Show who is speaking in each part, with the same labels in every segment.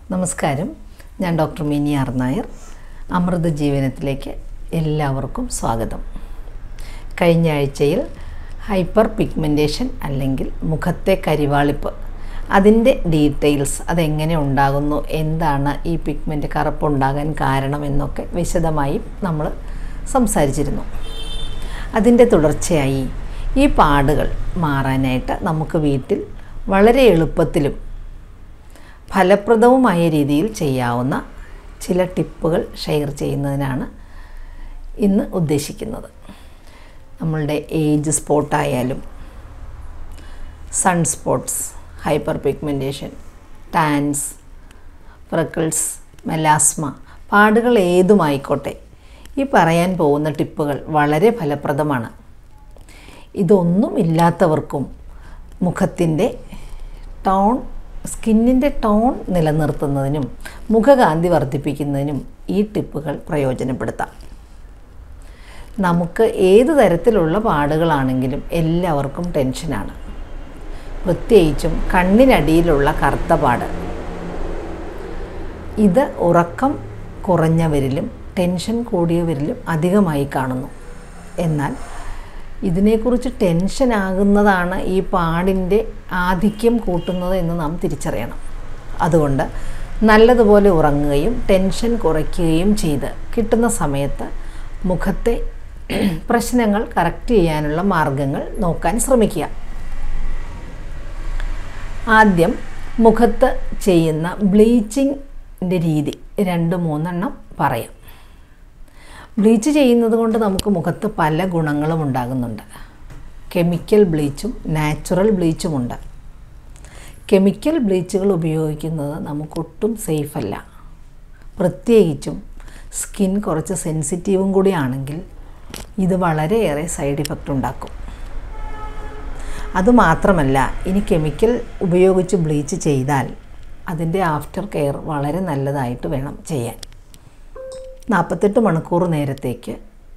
Speaker 1: നമസ്കാരം ഞാൻ doctor Mini R Nair Amrita ജീവനത്തിലേക്ക് എല്ലാവർക്കും സ്വാഗതം കഴിഞ്ഞ ആഴ്ചയിൽ ഹൈപ്പർ പിഗ്മെൻറ്റേഷൻ അല്ലെങ്കിൽ മുഖത്തെ കരിവാളിപ്പ് അതിൻ്റെ ഡീറ്റെയിൽസ് അതെങ്ങനെ ഉണ്ടാകുന്നു എന്താണ് ഈ പിഗ്മെൻ്റ് കറുപ്പുണ്ടാകാൻ കാരണം എന്നൊക്കെ വിശദമായി നമ്മൾ സംസാരിച്ചിരുന്നു അതിൻ്റെ തുടർച്ചയായി ഈ പാടുകൾ മാറാനായിട്ട് നമുക്ക് വീട്ടിൽ വളരെ എളുപ്പത്തിലും ഫലപ്രദവുമായ രീതിയിൽ ചെയ്യാവുന്ന ചില ടിപ്പുകൾ ഷെയർ ചെയ്യുന്നതിനാണ് ഇന്ന് ഉദ്ദേശിക്കുന്നത് നമ്മളുടെ ഏജ് സ്പോട്ടായാലും sun spots hyper pigmentation tans freckles melasma പാടുകൾ ഏതുമായിക്കോട്ടെ ഈ പറയാൻ പോകുന്ന ടിപ്പുകൾ വളരെ ഫലപ്രദമാണ് ഇതൊന്നും ഇല്ലാത്തവർക്കും മുഖത്തിൻ്റെ ടോൺ സ്കിന്നിൻ്റെ ടോൺ നിലനിർത്തുന്നതിനും മുഖകാന്തി വർദ്ധിപ്പിക്കുന്നതിനും ഈ ടിപ്പുകൾ പ്രയോജനപ്പെടുത്താം നമുക്ക് ഏത് തരത്തിലുള്ള പാടുകളാണെങ്കിലും എല്ലാവർക്കും ടെൻഷനാണ് പ്രത്യേകിച്ചും കണ്ണിനടിയിലുള്ള കറുത്ത പാട് ഇത് ഉറക്കം കുറഞ്ഞവരിലും ടെൻഷൻ കൂടിയവരിലും അധികമായി കാണുന്നു എന്നാൽ ഇതിനെക്കുറിച്ച് ടെൻഷൻ ആകുന്നതാണ് ഈ പാടിൻ്റെ ആധിക്യം കൂട്ടുന്നത് എന്ന് നാം തിരിച്ചറിയണം അതുകൊണ്ട് നല്ലതുപോലെ ഉറങ്ങുകയും ടെൻഷൻ കുറയ്ക്കുകയും ചെയ്ത് കിട്ടുന്ന സമയത്ത് മുഖത്തെ പ്രശ്നങ്ങൾ കറക്റ്റ് ചെയ്യാനുള്ള മാർഗങ്ങൾ നോക്കാൻ ശ്രമിക്കുക ആദ്യം മുഖത്ത് ചെയ്യുന്ന ബ്ലീച്ചിങ്ങിൻ്റെ രീതി രണ്ട് മൂന്നെണ്ണം പറയാം ബ്ലീച്ച് ചെയ്യുന്നത് കൊണ്ട് നമുക്ക് മുഖത്ത് പല ഗുണങ്ങളും ഉണ്ടാകുന്നുണ്ട് കെമിക്കൽ ബ്ലീച്ചും നാച്ചുറൽ ബ്ലീച്ചുമുണ്ട് കെമിക്കൽ ബ്ലീച്ചുകൾ ഉപയോഗിക്കുന്നത് നമുക്കൊട്ടും സേഫല്ല പ്രത്യേകിച്ചും സ്കിൻ കുറച്ച് സെൻസിറ്റീവും കൂടിയാണെങ്കിൽ ഇത് വളരെയേറെ സൈഡ് ഇഫക്റ്റ് ഉണ്ടാക്കും അതുമാത്രമല്ല ഇനി കെമിക്കൽ ഉപയോഗിച്ച് ബ്ലീച്ച് ചെയ്താൽ അതിൻ്റെ ആഫ്റ്റർ കെയർ വളരെ നല്ലതായിട്ട് വേണം ചെയ്യാൻ നാൽപ്പത്തെട്ട് മണിക്കൂർ നേരത്തേക്ക്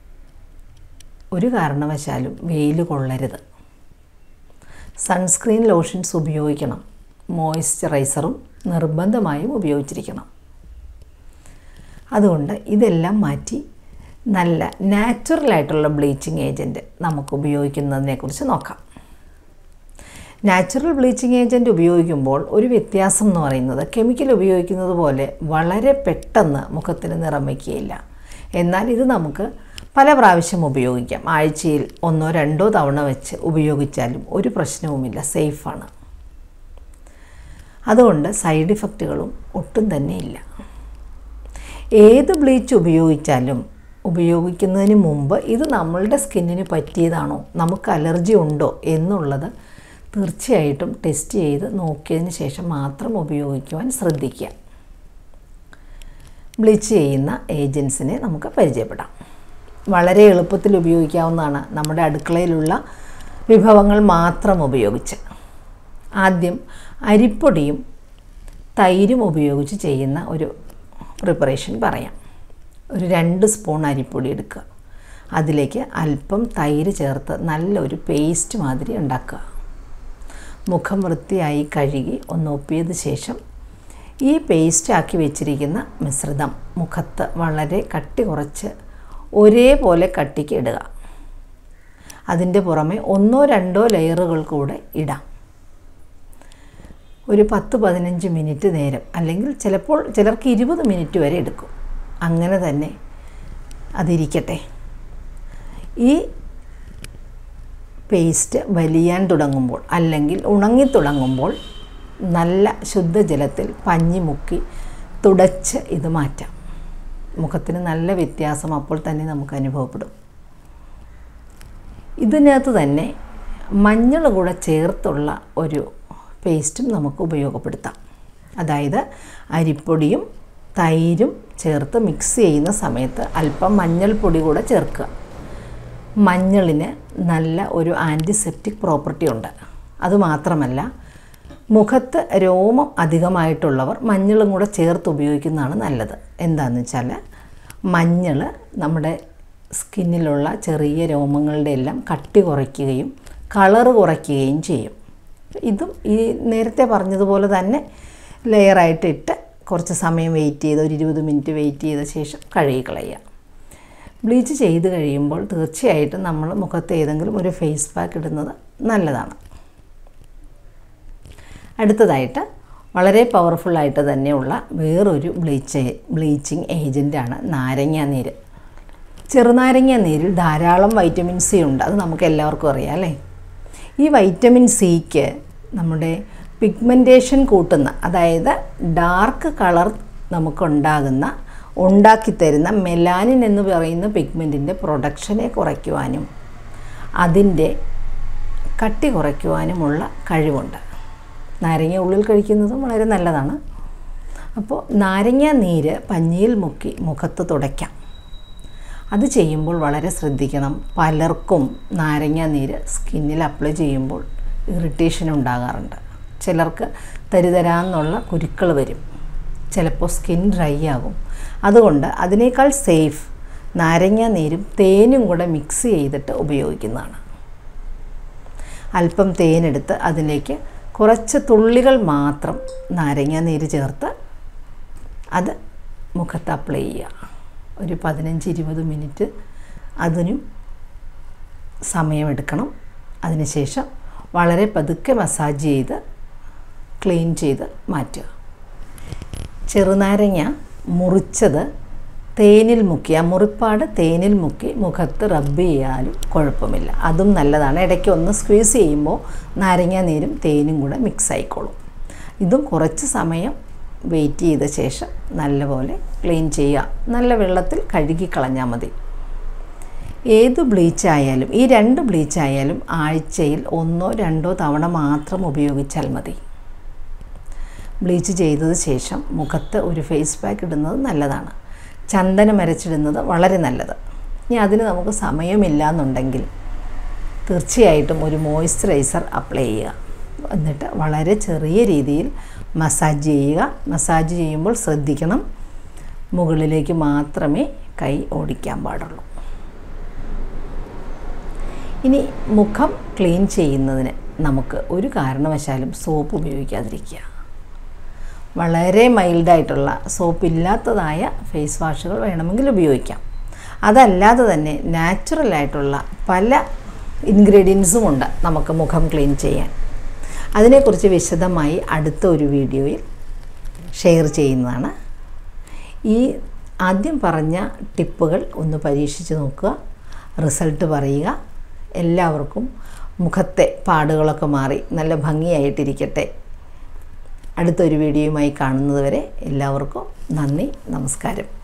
Speaker 1: ഒരു കാരണവശാലും വെയിൽ കൊള്ളരുത് സൺസ്ക്രീൻ ലോഷൻസ് ഉപയോഗിക്കണം മോയ്സ്ചറൈസറും നിർബന്ധമായും ഉപയോഗിച്ചിരിക്കണം അതുകൊണ്ട് ഇതെല്ലാം മാറ്റി നല്ല നാച്ചുറലായിട്ടുള്ള ബ്ലീച്ചിങ് ഏജൻറ്റ് നമുക്ക് ഉപയോഗിക്കുന്നതിനെക്കുറിച്ച് നോക്കാം നാച്ചുറൽ ബ്ലീച്ചിങ് ഏജൻറ്റ് ഉപയോഗിക്കുമ്പോൾ ഒരു വ്യത്യാസം എന്ന് പറയുന്നത് കെമിക്കൽ ഉപയോഗിക്കുന്നത് പോലെ വളരെ പെട്ടെന്ന് മുഖത്തിന് നിറം വയ്ക്കുകയില്ല എന്നാൽ ഇത് നമുക്ക് പല പ്രാവശ്യം ഉപയോഗിക്കാം ആഴ്ചയിൽ ഒന്നോ രണ്ടോ തവണ വെച്ച് ഉപയോഗിച്ചാലും ഒരു പ്രശ്നവുമില്ല സേഫാണ് അതുകൊണ്ട് സൈഡ് ഇഫക്റ്റുകളും ഒട്ടും തന്നെ ഇല്ല ഏത് ബ്ലീച്ച് ഉപയോഗിച്ചാലും ഉപയോഗിക്കുന്നതിന് മുമ്പ് ഇത് നമ്മളുടെ സ്കിന്നിന് പറ്റിയതാണോ നമുക്ക് അലർജി ഉണ്ടോ എന്നുള്ളത് തീർച്ചയായിട്ടും ടെസ്റ്റ് ചെയ്ത് നോക്കിയതിന് ശേഷം മാത്രം ഉപയോഗിക്കുവാൻ ശ്രദ്ധിക്കുക ബ്ലീച്ച് ചെയ്യുന്ന ഏജൻസിനെ നമുക്ക് പരിചയപ്പെടാം വളരെ എളുപ്പത്തിൽ ഉപയോഗിക്കാവുന്നതാണ് നമ്മുടെ അടുക്കളയിലുള്ള വിഭവങ്ങൾ മാത്രം ഉപയോഗിച്ച് ആദ്യം അരിപ്പൊടിയും തൈരും ഉപയോഗിച്ച് ചെയ്യുന്ന ഒരു പ്രിപ്പറേഷൻ പറയാം ഒരു രണ്ട് സ്പൂൺ അരിപ്പൊടി എടുക്കുക അതിലേക്ക് അല്പം തൈര് ചേർത്ത് നല്ലൊരു പേസ്റ്റ് മാതിരി ഉണ്ടാക്കുക മുഖം വൃത്തിയായി കഴുകി ഒന്ന് ഒപ്പിയതിന് ശേഷം ഈ പേസ്റ്റ് ആക്കി വെച്ചിരിക്കുന്ന മിശ്രിതം മുഖത്ത് വളരെ കട്ടി കുറച്ച് ഒരേപോലെ കട്ടിക്ക് ഇടുക അതിൻ്റെ പുറമെ ഒന്നോ രണ്ടോ ലെയറുകൾ കൂടെ ഇടാം ഒരു പത്ത് പതിനഞ്ച് മിനിറ്റ് നേരം അല്ലെങ്കിൽ ചിലപ്പോൾ ചിലർക്ക് ഇരുപത് മിനിറ്റ് വരെ എടുക്കും അങ്ങനെ തന്നെ അതിരിക്കട്ടെ ഈ പേസ്റ്റ് വലിയാൻ തുടങ്ങുമ്പോൾ അല്ലെങ്കിൽ ഉണങ്ങി തുടങ്ങുമ്പോൾ നല്ല ശുദ്ധജലത്തിൽ പഞ്ഞി മുക്കി തുടച്ച് ഇത് മാറ്റാം മുഖത്തിന് നല്ല വ്യത്യാസം അപ്പോൾ തന്നെ നമുക്ക് അനുഭവപ്പെടും ഇതിനകത്ത് തന്നെ മഞ്ഞൾ കൂടെ ചേർത്തുള്ള ഒരു പേസ്റ്റും നമുക്ക് ഉപയോഗപ്പെടുത്താം അതായത് അരിപ്പൊടിയും തൈരും ചേർത്ത് മിക്സ് ചെയ്യുന്ന സമയത്ത് അല്പം മഞ്ഞൾപ്പൊടി കൂടെ ചേർക്കുക മഞ്ഞളിന് നല്ല ഒരു ആൻറ്റിസെപ്റ്റിക് പ്രോപ്പർട്ടി ഉണ്ട് അതുമാത്രമല്ല മുഖത്ത് രോമം അധികമായിട്ടുള്ളവർ മഞ്ഞളും കൂടെ ചേർത്ത് ഉപയോഗിക്കുന്നതാണ് നല്ലത് എന്താണെന്ന് വെച്ചാൽ മഞ്ഞൾ നമ്മുടെ സ്കിന്നിലുള്ള ചെറിയ രോമങ്ങളുടെ എല്ലാം കട്ടി കുറയ്ക്കുകയും കളറ് കുറയ്ക്കുകയും ചെയ്യും ഇതും ഈ നേരത്തെ പറഞ്ഞതുപോലെ തന്നെ ലെയറായിട്ട് ഇട്ട് കുറച്ച് സമയം വെയിറ്റ് ചെയ്ത് ഒരു ഇരുപത് മിനിറ്റ് വെയിറ്റ് ചെയ്ത ശേഷം കഴുകി കളയുക ബ്ലീച്ച് ചെയ്ത് കഴിയുമ്പോൾ തീർച്ചയായിട്ടും നമ്മൾ മുഖത്ത് ഏതെങ്കിലും ഒരു ഫേസ് പാക്ക് ഇടുന്നത് നല്ലതാണ് അടുത്തതായിട്ട് വളരെ പവർഫുള്ളായിട്ട് തന്നെയുള്ള വേറൊരു ബ്ലീച്ച് ബ്ലീച്ചിങ് ഏജൻറ്റാണ് നാരങ്ങ നീര് ചെറുനാരങ്ങ നീരിൽ ധാരാളം വൈറ്റമിൻ സി ഉണ്ട് അത് നമുക്ക് എല്ലാവർക്കും അറിയാം അല്ലേ ഈ വൈറ്റമിൻ സിക്ക് നമ്മുടെ പിഗ്മെൻറ്റേഷൻ കൂട്ടുന്ന അതായത് ഡാർക്ക് കളർ നമുക്കുണ്ടാകുന്ന ഉണ്ടാക്കിത്തരുന്ന മെലാനിൻ എന്ന് പറയുന്ന പിഗ്മെൻറ്റിൻ്റെ പ്രൊഡക്ഷനെ കുറയ്ക്കുവാനും അതിൻ്റെ കട്ടി കുറയ്ക്കുവാനുമുള്ള കഴിവുണ്ട് നാരങ്ങ ഉള്ളിൽ കഴിക്കുന്നതും വളരെ നല്ലതാണ് അപ്പോൾ നാരങ്ങ നീര് പഞ്ഞിയിൽ മുക്കി മുഖത്ത് തുടയ്ക്കാം അത് ചെയ്യുമ്പോൾ വളരെ ശ്രദ്ധിക്കണം പലർക്കും നാരങ്ങ നീര് സ്കിന്നിൽ അപ്ലൈ ചെയ്യുമ്പോൾ ഇറിറ്റേഷൻ ഉണ്ടാകാറുണ്ട് ചിലർക്ക് തരിതരാന്നുള്ള കുരുക്കൾ വരും ചിലപ്പോൾ സ്കിൻ ഡ്രൈ ആകും അതുകൊണ്ട് അതിനേക്കാൾ സേഫ് നാരങ്ങ നീരും തേനും കൂടെ മിക്സ് ചെയ്തിട്ട് ഉപയോഗിക്കുന്നതാണ് അല്പം തേനെടുത്ത് അതിലേക്ക് കുറച്ച് തുള്ളികൾ മാത്രം നാരങ്ങ നീര് ചേർത്ത് അത് മുഖത്ത് അപ്ലൈ ചെയ്യുക ഒരു പതിനഞ്ച് ഇരുപത് മിനിറ്റ് അതിനും സമയമെടുക്കണം അതിനുശേഷം വളരെ പതുക്കെ മസാജ് ചെയ്ത് ക്ലീൻ ചെയ്ത് മാറ്റുക ചെറുനാരങ്ങ മുറിച്ചത് തേനിൽ മുക്കി ആ മുറിപ്പാട് തേനിൽ മുക്കി മുഖത്ത് റബ്ബ് ചെയ്യാനും കുഴപ്പമില്ല അതും നല്ലതാണ് ഇടയ്ക്ക് ഒന്ന് സ്ക്വീസ് ചെയ്യുമ്പോൾ നാരങ്ങ നീരും തേനും കൂടെ മിക്സ് ആയിക്കോളും ഇതും കുറച്ച് സമയം വെയിറ്റ് ചെയ്ത ശേഷം നല്ലപോലെ ക്ലീൻ ചെയ്യുക നല്ല വെള്ളത്തിൽ കഴുകി കളഞ്ഞാൽ മതി ഏത് ബ്ലീച്ച് ആയാലും ഈ രണ്ട് ബ്ലീച്ച് ആയാലും ആഴ്ചയിൽ ഒന്നോ രണ്ടോ തവണ മാത്രം ഉപയോഗിച്ചാൽ മതി ബ്ലീച്ച് ചെയ്തത് ശേഷം മുഖത്ത് ഒരു ഫേസ് പാക്ക് ഇടുന്നത് നല്ലതാണ് ചന്ദനം അരച്ചിടുന്നത് വളരെ നല്ലത് ഇനി അതിന് നമുക്ക് സമയമില്ല എന്നുണ്ടെങ്കിൽ തീർച്ചയായിട്ടും ഒരു മോയ്സ്ചറൈസർ അപ്ലൈ ചെയ്യുക എന്നിട്ട് വളരെ ചെറിയ രീതിയിൽ മസാജ് ചെയ്യുക മസാജ് ചെയ്യുമ്പോൾ ശ്രദ്ധിക്കണം മുകളിലേക്ക് മാത്രമേ കൈ ഓടിക്കാൻ പാടുള്ളൂ ഇനി മുഖം ക്ലീൻ ചെയ്യുന്നതിന് നമുക്ക് ഒരു കാരണവശാലും സോപ്പ് ഉപയോഗിക്കാതിരിക്കുക വളരെ മൈൽഡായിട്ടുള്ള സോപ്പ് ഇല്ലാത്തതായ ഫേസ് വാഷുകൾ വേണമെങ്കിൽ ഉപയോഗിക്കാം അതല്ലാതെ തന്നെ നാച്ചുറലായിട്ടുള്ള പല ഇൻഗ്രീഡിയൻസും ഉണ്ട് നമുക്ക് മുഖം ക്ലീൻ ചെയ്യാൻ അതിനെക്കുറിച്ച് വിശദമായി അടുത്ത ഒരു വീഡിയോയിൽ ഷെയർ ചെയ്യുന്നതാണ് ഈ ആദ്യം പറഞ്ഞ ടിപ്പുകൾ ഒന്ന് പരീക്ഷിച്ച് നോക്കുക റിസൾട്ട് പറയുക എല്ലാവർക്കും മുഖത്തെ പാടുകളൊക്കെ മാറി നല്ല ഭംഗിയായിട്ടിരിക്കട്ടെ അടുത്തൊരു വീഡിയോയുമായി കാണുന്നതുവരെ എല്ലാവർക്കും നന്ദി നമസ്കാരം